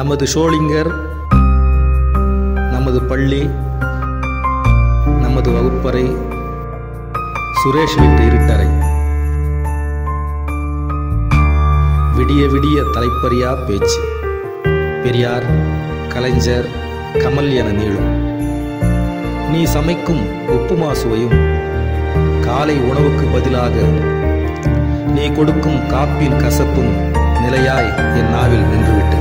நமது ஷோலிங்கர் நமது பள்ளி நமது வகுப்பறை சுரேஷ் வீட்டு இருட்டறை விடிய விடிய தலைப்பறியா பேச்சு பெரியார் கலைஞர் கமல் என நீளும் நீ சமைக்கும் உப்புமா சுவையும் காலை உணவுக்கு பதிலாக நீ கொடுக்கும் காப்பின் கசப்பும் நிலையாய் என் நாவில் நின்றுவிட்டது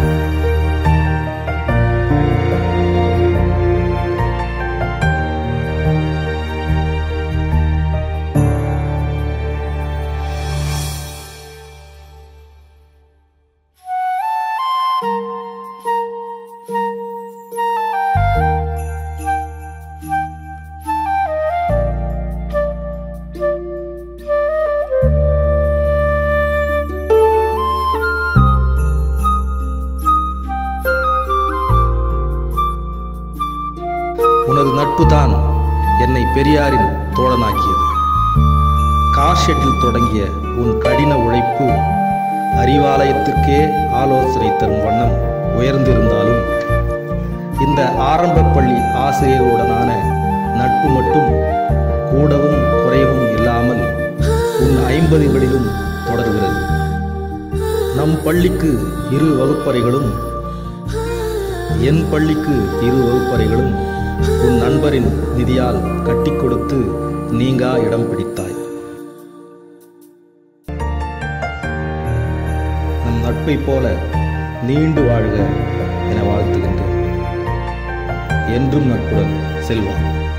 உனது நட்புதான் என்னை பெரியாரின் தோழனாக்கியது கார் ஷெட்டில் தொடங்கிய உன் கடின உழைப்பு அறிவாலயத்திற்கே ஆலோசனை தரும் வண்ணம் உயர்ந்திருந்தாலும் இந்த ஆரம்ப பள்ளி ஆசிரியர்களுடனான நட்பு மட்டும் கூடவும் குறையவும் இல்லாமல் உன் ஐம்பதுகளிலும் தொடர்கிறது நம் பள்ளிக்கு இரு வகுப்பறைகளும் என் பள்ளிக்கு இரு வகுப்பறைகளும் உன் நண்பரின் நிதியால் கட்டிக் கொடுத்து நீங்கா இடம் பிடித்தாய் நம் நட்பை போல நீண்டு வாழ்க என வாழ்த்துகின்றேன் என்றும் நட்புடன் செல்வம்